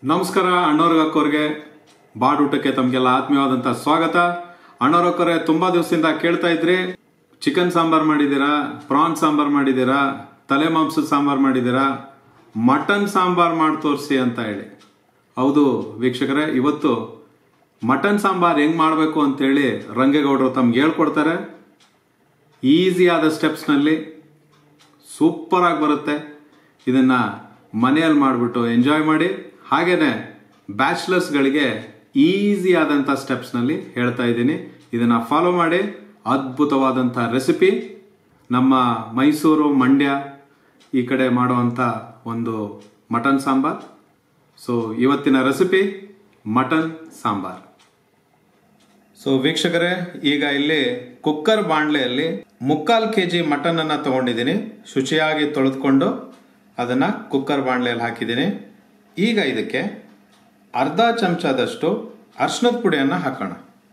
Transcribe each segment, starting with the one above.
ನಮಸ್ಕಾರ ಅಣ್ಣವ್ರಿಗಕ್ಕೋರ್ಗೆ ಬಾಡೂಟಕ್ಕೆ ತಮಗೆಲ್ಲ ಆತ್ಮೀಯವಾದಂಥ ಸ್ವಾಗತ ಅಣ್ಣವ್ರಕ್ಕರೆ ತುಂಬಾ ದಿವಸದಿಂದ ಕೇಳ್ತಾ ಇದ್ರಿ ಚಿಕನ್ ಸಾಂಬಾರ್ ಮಾಡಿದ್ದೀರಾ ಪ್ರಾನ್ ಸಾಂಬಾರ್ ಮಾಡಿದ್ದೀರಾ ತಲೆ ಮಾಂಸದ ಸಾಂಬಾರ್ ಮಾಡಿದ್ದೀರಾ ಮಟನ್ ಸಾಂಬಾರ್ ಮಾಡಿ ತೋರಿಸಿ ಅಂತ ಹೇಳಿ ಹೌದು ವೀಕ್ಷಕರೇ ಇವತ್ತು ಮಟನ್ ಸಾಂಬಾರ್ ಹೆಂಗ್ ಮಾಡಬೇಕು ಅಂತೇಳಿ ರಂಗೇಗೌಡರು ತಮ್ಗೆ ಹೇಳ್ಕೊಡ್ತಾರೆ ಈಸಿ ಆದ ಸ್ಟೆಪ್ಸ್ನಲ್ಲಿ ಸೂಪರ್ ಆಗಿ ಬರುತ್ತೆ ಇದನ್ನ ಮನೆಯಲ್ಲಿ ಮಾಡಿಬಿಟ್ಟು ಎಂಜಾಯ್ ಮಾಡಿ ಹಾಗೇನೆ ಬ್ಯಾಚುಲರ್ಸ್ಗಳಿಗೆ ಈಸಿ ಆದಂಥ ಸ್ಟೆಪ್ಸ್ನಲ್ಲಿ ಹೇಳ್ತಾ ಇದ್ದೀನಿ ಇದನ್ನ ಫಾಲೋ ಮಾಡಿ ಅದ್ಭುತವಾದಂಥ ರೆಸಿಪಿ ನಮ್ಮ ಮೈಸೂರು ಮಂಡ್ಯ ಈ ಕಡೆ ಮಾಡುವಂಥ ಒಂದು ಮಟನ್ ಸಾಂಬಾರ್ ಸೊ ಇವತ್ತಿನ ರೆಸಿಪಿ ಮಟನ್ ಸಾಂಬಾರ್ ಸೊ ವೀಕ್ಷಕರೇ ಈಗ ಇಲ್ಲಿ ಕುಕ್ಕರ್ ಬಾಣಲೆಯಲ್ಲಿ ಮುಕ್ಕಾಲು ಕೆ ಜಿ ಮಟನ್ ಅನ್ನ ತಗೊಂಡಿದ್ದೀನಿ ಶುಚಿಯಾಗಿ ತೊಳೆದುಕೊಂಡು ಅದನ್ನ ಕುಕ್ಕರ್ ಬಾಣಲೆಯಲ್ಲಿ ಹಾಕಿದ್ದೀನಿ ಈಗ ಇದಕ್ಕೆ ಅರ್ಧ ಚಮಚದಷ್ಟು ಅರ್ಶಿನದ ಪುಡಿಯನ್ನು ಹಾಕೋಣ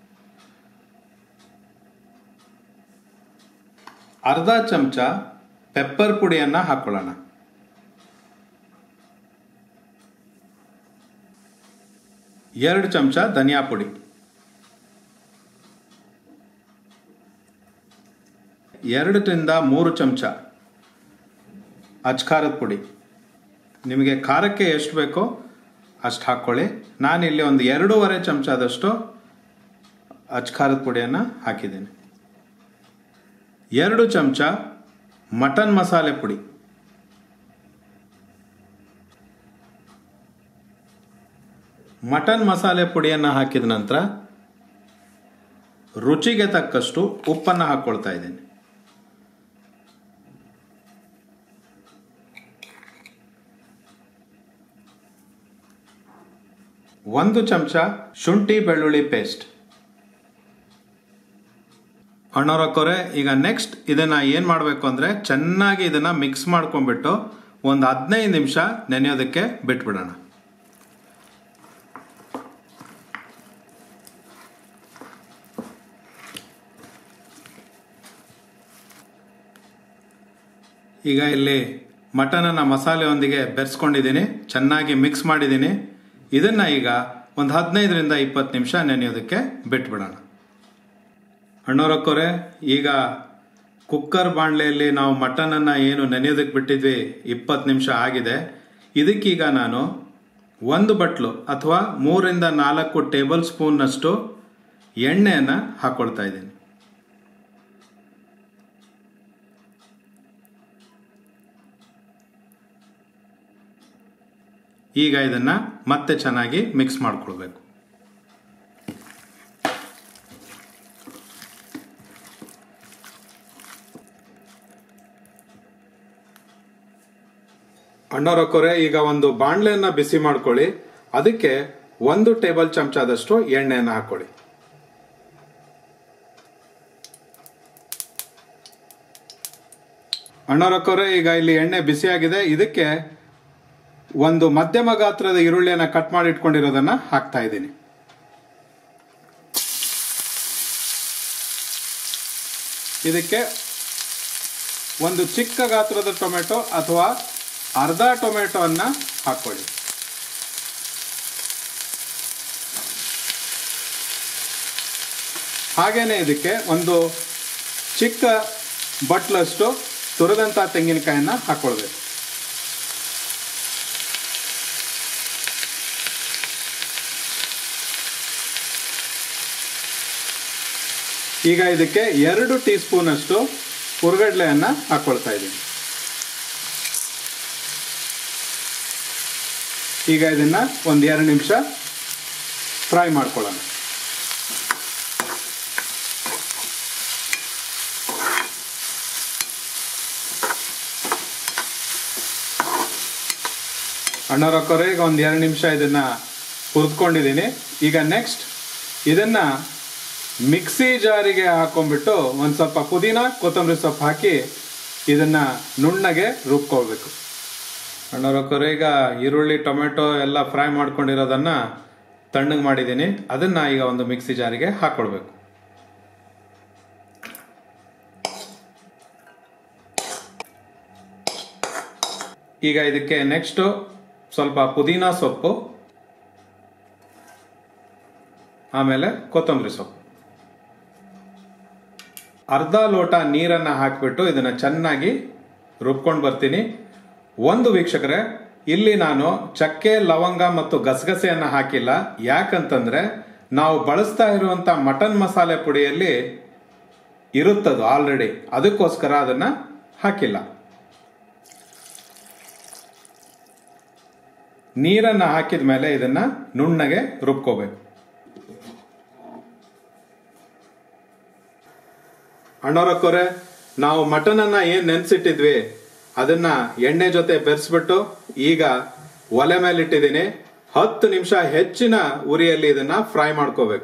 ಅರ್ಧ ಚಮಚ ಪೆಪ್ಪರ್ ಪುಡಿಯನ್ನ ಹಾಕೊಳ್ಳೋಣ ಎರಡು ಚಮಚ ಧನಿಯಾ ಪುಡಿ ಎರಡರಿಂದ ಮೂರು ಚಮಚ ಅಚ್ಕಾರದ ಪುಡಿ ನಿಮಗೆ ಖಾರಕ್ಕೆ ಎಷ್ಟು ಬೇಕೋ ಅಷ್ಟು ಹಾಕ್ಕೊಳ್ಳಿ ನಾನಿಲ್ಲಿ ಒಂದು ಎರಡೂವರೆ ಚಮಚದಷ್ಟು ಅಚ್ಕಾರದ ಪುಡಿಯನ್ನು ಹಾಕಿದ್ದೀನಿ ಎರಡು ಚಮಚ ಮಟನ್ ಮಸಾಲೆ ಪುಡಿ ಮಟನ್ ಮಸಾಲೆ ಪುಡಿಯನ್ನು ಹಾಕಿದ ನಂತರ ರುಚಿಗೆ ತಕ್ಕಷ್ಟು ಉಪ್ಪನ್ನು ಹಾಕ್ಕೊಳ್ತಾ ಇದ್ದೀನಿ ಒಂದು ಚಮಚ ಶುಂಠಿ ಬೆಳ್ಳುಳ್ಳಿ ಪೇಸ್ಟ್ ಅಣ್ಣವ್ರಕ್ಕೋರೆ ಈಗ ನೆಕ್ಸ್ಟ್ ಇದನ್ನ ಏನ್ ಮಾಡಬೇಕು ಅಂದ್ರೆ ಚೆನ್ನಾಗಿ ಇದನ್ನ ಮಿಕ್ಸ್ ಮಾಡ್ಕೊಂಡ್ಬಿಟ್ಟು ಒಂದು ಹದಿನೈದು ನಿಮಿಷ ನೆನೆಯೋದಕ್ಕೆ ಬಿಟ್ಬಿಡೋಣ ಈಗ ಇಲ್ಲಿ ಮಟನನ್ನ ಮಸಾಲೆಯೊಂದಿಗೆ ಬೆರೆಸ್ಕೊಂಡಿದ್ದೀನಿ ಚೆನ್ನಾಗಿ ಮಿಕ್ಸ್ ಮಾಡಿದ್ದೀನಿ ಇದನ್ನ ಈಗ ಒಂದು ಹದಿನೈದರಿಂದ ಇಪ್ಪತ್ತು ನಿಮಿಷ ನೆನೆಯೋದಕ್ಕೆ ಬಿಟ್ಬಿಡೋಣ ಅಣ್ಣವರಕ್ಕೋರೆ ಈಗ ಕುಕ್ಕರ್ ಬಾಣಲೆಯಲ್ಲಿ ನಾವು ಮಟನನ್ನು ಏನು ನೆನೆಯೋದಕ್ಕೆ ಬಿಟ್ಟಿದ್ವಿ ಇಪ್ಪತ್ತು ನಿಮಿಷ ಆಗಿದೆ ಇದಕ್ಕೀಗ ನಾನು ಒಂದು ಬಟ್ಲು ಅಥವಾ ಮೂರಿಂದ ನಾಲ್ಕು ಟೇಬಲ್ ಸ್ಪೂನ್ನಷ್ಟು ಎಣ್ಣೆಯನ್ನು ಹಾಕೊಳ್ತಾ ಇದ್ದೀನಿ ಈಗ ಇದನ್ನ ಮತ್ತೆ ಚೆನ್ನಾಗಿ ಮಿಕ್ಸ್ ಮಾಡ್ಕೊಳ್ಬೇಕು ಅಣ್ಣರೊಕ್ಕೊರೆ ಈಗ ಒಂದು ಬಾಣಲೆಯನ್ನ ಬಿಸಿ ಮಾಡ್ಕೊಳ್ಳಿ ಅದಕ್ಕೆ ಒಂದು ಟೇಬಲ್ ಚಮಚದಷ್ಟು ಎಣ್ಣೆಯನ್ನು ಹಾಕೊಳ್ಳಿ ಅಣ್ಣರೊಕ್ಕೊರೆ ಈಗ ಇಲ್ಲಿ ಎಣ್ಣೆ ಬಿಸಿಯಾಗಿದೆ ಇದಕ್ಕೆ ಒಂದು ಮಧ್ಯಮ ಗಾತ್ರದ ಈರುಳ್ಳಿಯನ್ನ ಕಟ್ ಮಾಡಿ ಇಟ್ಕೊಂಡಿರೋದನ್ನ ಹಾಕ್ತಾ ಇದ್ದೀನಿ ಇದಕ್ಕೆ ಒಂದು ಚಿಕ್ಕ ಗಾತ್ರದ ಟೊಮೆಟೊ ಅಥವಾ ಅರ್ಧ ಟೊಮೆಟೊ ಅನ್ನ ಹಾಕೊಳ್ಳಿ ಹಾಗೇನೆ ಇದಕ್ಕೆ ಒಂದು ಚಿಕ್ಕ ಬಟ್ಲಷ್ಟು ತುರಿದಂತ ತೆಂಗಿನಕಾಯನ್ನ ಹಾಕೊಳ್ಬೇಕು ಈಗ ಇದಕ್ಕೆ ಎರಡು ಟೀ ಸ್ಪೂನ್ ಅಷ್ಟು ಹುರ್ಗಡ್ಲೆಯನ್ನ ಹಾಕೊಳ್ತಾ ಇದ್ದೀನಿ ಈಗ ಇದನ್ನ ಒಂದು ಎರಡು ನಿಮಿಷ ಫ್ರೈ ಮಾಡ್ಕೊಳ್ಳೋಣ ಅಣ್ಣರೊಕ್ಕರೆ ಈಗ ಒಂದು ಎರಡು ನಿಮಿಷ ಇದನ್ನ ಹುರಿದ್ಕೊಂಡಿದ್ದೀನಿ ಈಗ ನೆಕ್ಸ್ಟ್ ಇದನ್ನ ಮಿಕ್ಸಿ ಜಾರಿಗೆ ಹಾಕೊಂಡ್ಬಿಟ್ಟು ಒಂದು ಸ್ವಲ್ಪ ಪುದೀನ ಕೊತ್ತಂಬರಿ ಸೊಪ್ಪು ಹಾಕಿ ಇದನ್ನ ನುಣ್ಣಗೆ ರುಬ್ಕೊಳ್ಬೇಕು ಅಣ್ಣರೊಕ್ಕರೆ ಈಗ ಈರುಳ್ಳಿ ಟೊಮೆಟೊ ಎಲ್ಲ ಫ್ರೈ ಮಾಡ್ಕೊಂಡಿರೋದನ್ನ ತಣ್ಣಗೆ ಮಾಡಿದ್ದೀನಿ ಅದನ್ನ ಈಗ ಒಂದು ಮಿಕ್ಸಿ ಜಾರಿಗೆ ಹಾಕೊಳ್ಬೇಕು ಈಗ ಇದಕ್ಕೆ ನೆಕ್ಸ್ಟ್ ಸ್ವಲ್ಪ ಪುದೀನ ಸೊಪ್ಪು ಆಮೇಲೆ ಕೊತ್ತಂಬರಿ ಸೊಪ್ಪು ಅರ್ಧ ಲೋಟ ನೀರನ್ನ ಹಾಕಿಬಿಟ್ಟು ಇದನ್ನ ಚೆನ್ನಾಗಿ ರುಬ್ಕೊಂಡು ಬರ್ತೀನಿ ಒಂದು ವೀಕ್ಷಕರೇ ಇಲ್ಲಿ ನಾನು ಚಕ್ಕೆ ಲವಂಗ ಮತ್ತು ಗಸಗಸೆಯನ್ನ ಹಾಕಿಲ್ಲ ಯಾಕಂತಂದ್ರೆ ನಾವು ಬಳಸ್ತಾ ಇರುವಂತ ಮಟನ್ ಮಸಾಲೆ ಪುಡಿಯಲ್ಲಿ ಇರುತ್ತದು ಆಲ್ರೆಡಿ ಅದಕ್ಕೋಸ್ಕರ ಅದನ್ನ ಹಾಕಿಲ್ಲ ನೀರನ್ನ ಹಾಕಿದ ಮೇಲೆ ಇದನ್ನ ನುಣ್ಣಗೆ ರುಬ್ಕೋಬೇಕು ಅಣ್ಣವರಕ್ಕೋರೆ ನಾವು ಮಟನ್ ಅನ್ನ ಏನ್ ನೆನ್ಸಿಟ್ಟಿದ್ವಿ ಅದನ್ನ ಎಣ್ಣೆ ಜೊತೆ ಬೆರೆಸ್ಬಿಟ್ಟು ಈಗ ಒಲೆ ಮೇಲೆ ಇಟ್ಟಿದ್ದೀನಿ ಹತ್ತು ನಿಮಿಷ ಹೆಚ್ಚಿನ ಉರಿಯಲ್ಲಿ ಇದನ್ನ ಫ್ರೈ ಮಾಡ್ಕೋಬೇಕು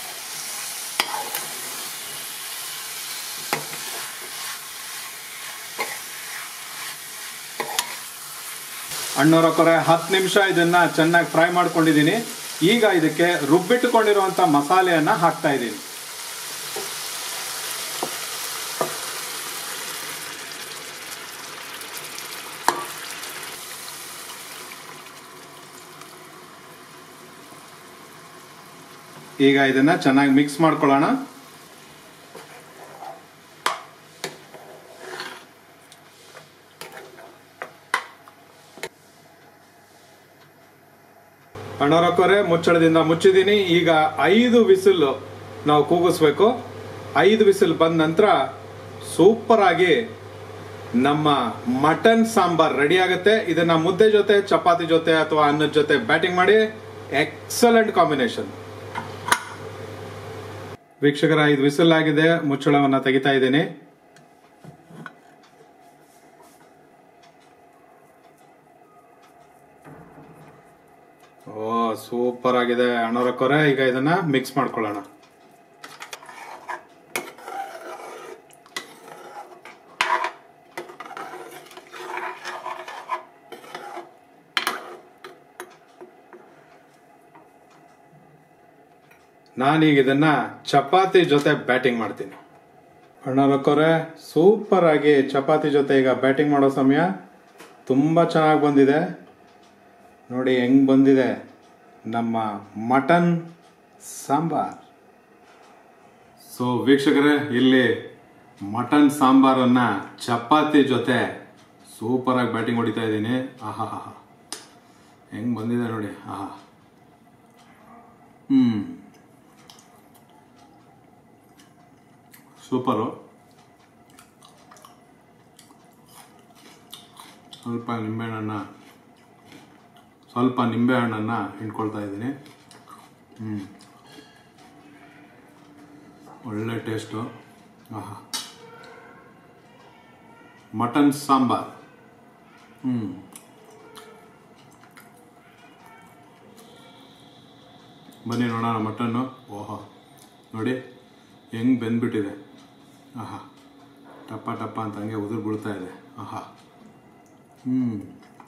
ಅಣ್ಣವರಕ್ಕೋರೆ ಹತ್ತು ನಿಮಿಷ ಇದನ್ನ ಚೆನ್ನಾಗಿ ಫ್ರೈ ಮಾಡ್ಕೊಂಡಿದ್ದೀನಿ ಈಗ ಇದಕ್ಕೆ ರುಬ್ಬಿಟ್ಟುಕೊಂಡಿರುವಂತ ಮಸಾಲೆಯನ್ನ ಹಾಕ್ತಾ ಇದ್ದೀನಿ ಈಗ ಇದನ್ನ ಚೆನ್ನಾಗಿ ಮಿಕ್ಸ್ ಮಾಡ್ಕೊಳ್ಳೋಣ ಅಣ್ಣವರಕ್ಕೋರೆ ಮುಚ್ಚಳದಿಂದ ಮುಚ್ಚಿದ್ದೀನಿ ಈಗ ಐದು ವಿಸಿಲ್ ನಾವು ಕೂಗಿಸ್ಬೇಕು ಐದು ವಿಸಿಲ್ ಬಂದ ನಂತರ ಸೂಪರ್ ಆಗಿ ನಮ್ಮ ಮಟನ್ ಸಾಂಬಾರ್ ರೆಡಿ ಆಗುತ್ತೆ ಇದನ್ನ ಮುದ್ದೆ ಜೊತೆ ಚಪಾತಿ ಜೊತೆ ಅಥವಾ ಅನ್ನದ ಜೊತೆ ಬ್ಯಾಟಿಂಗ್ ಮಾಡಿ ಎಕ್ಸಲೆಂಟ್ ಕಾಂಬಿನೇಷನ್ ವೀಕ್ಷಕರ ಐದು ವಿಸಿಲ್ ಆಗಿದೆ ಮುಚ್ಚಳವನ್ನ ತೆಗಿತಾ ಇದ್ದೀನಿ ಓ ಸೂಪರ್ ಆಗಿದೆ ಅಣ್ಣವರಕ್ಕೋರೆ ಈಗ ಇದನ್ನ ಮಿಕ್ಸ್ ಮಾಡ್ಕೊಳ್ಳೋಣ ನಾನೀಗ ಇದನ್ನ ಚಪಾತಿ ಜೊತೆ ಬ್ಯಾಟಿಂಗ್ ಮಾಡ್ತೀನಿ ಅಣ್ಣವರಕ್ಕೋರೆ ಸೂಪರ್ ಆಗಿ ಚಪಾತಿ ಜೊತೆ ಈಗ ಬ್ಯಾಟಿಂಗ್ ಮಾಡೋ ಸಮಯ ತುಂಬಾ ಚೆನ್ನಾಗಿ ಬಂದಿದೆ ನೋಡಿ ಹೆಂಗ್ ಬಂದಿದೆ ನಮ್ಮ ಮಟನ್ ಸಾಂಬಾರ್ ಸೊ ವೀಕ್ಷಕರೇ ಇಲ್ಲಿ ಮಟನ್ ಸಾಂಬಾರನ್ನ ಚಪಾತಿ ಜೊತೆ ಸೂಪರ್ ಆಗಿ ಬ್ಯಾಟಿಂಗ್ ಹೊಡಿತಾ ಇದ್ದೀನಿ ಆಹಾ ಹಾ ಹೆಂಗ್ ಬಂದಿದೆ ನೋಡಿ ಆಹಾ ಹ್ಮ್ ಸೂಪರು ಸ್ವಲ್ಪ ನಿಂಬೆಹಣ್ಣನ್ನು ಸ್ವಲ್ಪ ನಿಂಬೆಹಣ್ಣನ್ನು ಹಿಂಡ್ಕೊಳ್ತಾ ಇದ್ದೀನಿ ಹ್ಞೂ ಒಳ್ಳೆ ಟೇಸ್ಟು ಆಹಾ ಮಟನ್ ಸಾಂಬಾರ್ ಹ್ಞೂ ಬನ್ನಿ ನೋಡೋಣ ಮಟನ್ನು ಓಹೋ ನೋಡಿ ಹೆಂಗೆ ಬೆಂದ್ಬಿಟ್ಟಿದೆ ಆಹಾ ಟಪ್ಪ ಟಪ್ಪ ಅಂತ ಹಂಗೆ ಉದುರು ಬೀಳ್ತಾ ಇದೆ ಆಹಾ ಹ್ಞೂ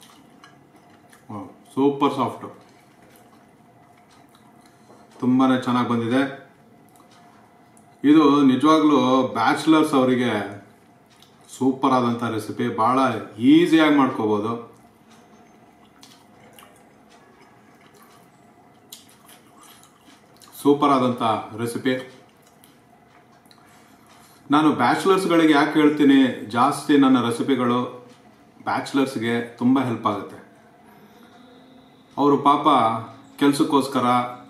ಸೂಪರ್ ಸಾಫ್ಟು ತುಂಬಾ ಚೆನ್ನಾಗಿ ಬಂದಿದೆ ಇದು ನಿಜವಾಗ್ಲೂ ಬ್ಯಾಚುಲರ್ಸ್ ಅವರಿಗೆ ಸೂಪರ್ ಆದಂಥ ರೆಸಿಪಿ ಭಾಳ ಈಸಿಯಾಗಿ ಮಾಡ್ಕೋಬೋದು ಸೂಪರ್ ಆದಂಥ ರೆಸಿಪಿ ನಾನು ಬ್ಯಾಚುಲರ್ಸ್ಗಳಿಗೆ ಯಾಕೆ ಹೇಳ್ತೀನಿ ಜಾಸ್ತಿ ನನ್ನ ರೆಸಿಪಿಗಳು ಬ್ಯಾಚುಲರ್ಸ್ಗೆ ತುಂಬ ಹೆಲ್ಪ್ ಆಗುತ್ತೆ ಅವರು ಪಾಪ ಕೆಲಸಕ್ಕೋಸ್ಕರ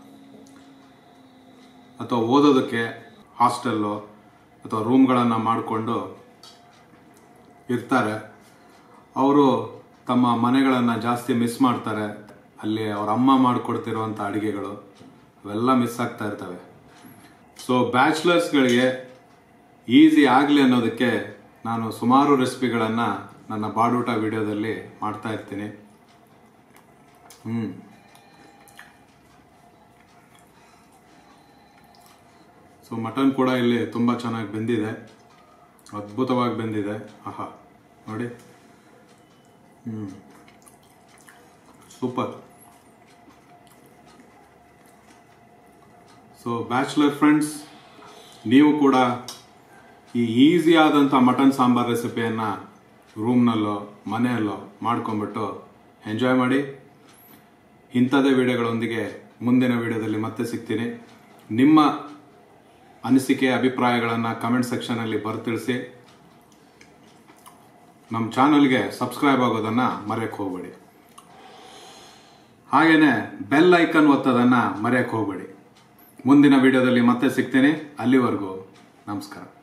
ಅಥವಾ ಓದೋದಕ್ಕೆ ಹಾಸ್ಟೆಲ್ಲು ಅಥವಾ ರೂಮ್ಗಳನ್ನು ಮಾಡಿಕೊಂಡು ಇರ್ತಾರೆ ಅವರು ತಮ್ಮ ಮನೆಗಳನ್ನು ಜಾಸ್ತಿ ಮಿಸ್ ಮಾಡ್ತಾರೆ ಅಲ್ಲಿ ಅವ್ರ ಅಮ್ಮ ಮಾಡಿಕೊಡ್ತಿರುವಂಥ ಅಡುಗೆಗಳು ಅವೆಲ್ಲ ಮಿಸ್ ಆಗ್ತಾ ಇರ್ತವೆ ಸೊ ಬ್ಯಾಚುಲರ್ಸ್ಗಳಿಗೆ ಈಸಿ ಆಗಲಿ ಅನ್ನೋದಕ್ಕೆ ನಾನು ಸುಮಾರು ರೆಸಿಪಿಗಳನ್ನು ನನ್ನ ಬಾಡೂಟ ವಿಡಿಯೋದಲ್ಲಿ ಮಾಡ್ತಾ ಇರ್ತೀನಿ ಹ್ಞೂ ಸೊ ಮಟನ್ ಕೂಡ ಇಲ್ಲಿ ತುಂಬ ಚೆನ್ನಾಗಿ ಬೆಂದಿದೆ ಅದ್ಭುತವಾಗಿ ಬೆಂದಿದೆ ಆಹಾ ನೋಡಿ ಹ್ಞೂ ಸೂಪರ್ ಸೊ ಬ್ಯಾಚುಲರ್ ಫ್ರೆಂಡ್ಸ್ ನೀವು ಕೂಡ ಈ ಈಸಿ ಆದಂಥ ಮಟನ್ ಸಾಂಬಾರ್ ರೆಸಿಪಿಯನ್ನು ರೂಮ್ನಲ್ಲೋ ಮನೆಯಲ್ಲೋ ಮಾಡ್ಕೊಂಬಿಟ್ಟು ಎಂಜಾಯ್ ಮಾಡಿ ಇಂಥದೇ ವಿಡಿಯೋಗಳೊಂದಿಗೆ ಮುಂದಿನ ವಿಡಿಯೋದಲ್ಲಿ ಮತ್ತೆ ಸಿಗ್ತೀನಿ ನಿಮ್ಮ ಅನಿಸಿಕೆ ಅಭಿಪ್ರಾಯಗಳನ್ನು ಕಮೆಂಟ್ ಸೆಕ್ಷನಲ್ಲಿ ಬರೆತಿಳಿಸಿ ನಮ್ಮ ಚಾನಲ್ಗೆ ಸಬ್ಸ್ಕ್ರೈಬ್ ಆಗೋದನ್ನು ಮರೆಯಕ್ಕೆ ಹೋಗಬೇಡಿ ಹಾಗೇನೆ ಬೆಲ್ ಐಕನ್ ಒತ್ತೋದನ್ನು ಮರೆಯಕ್ಕೆ ಹೋಗಬೇಡಿ ಮುಂದಿನ ವಿಡಿಯೋದಲ್ಲಿ ಮತ್ತೆ ಸಿಗ್ತೀನಿ ಅಲ್ಲಿವರೆಗೂ ನಮಸ್ಕಾರ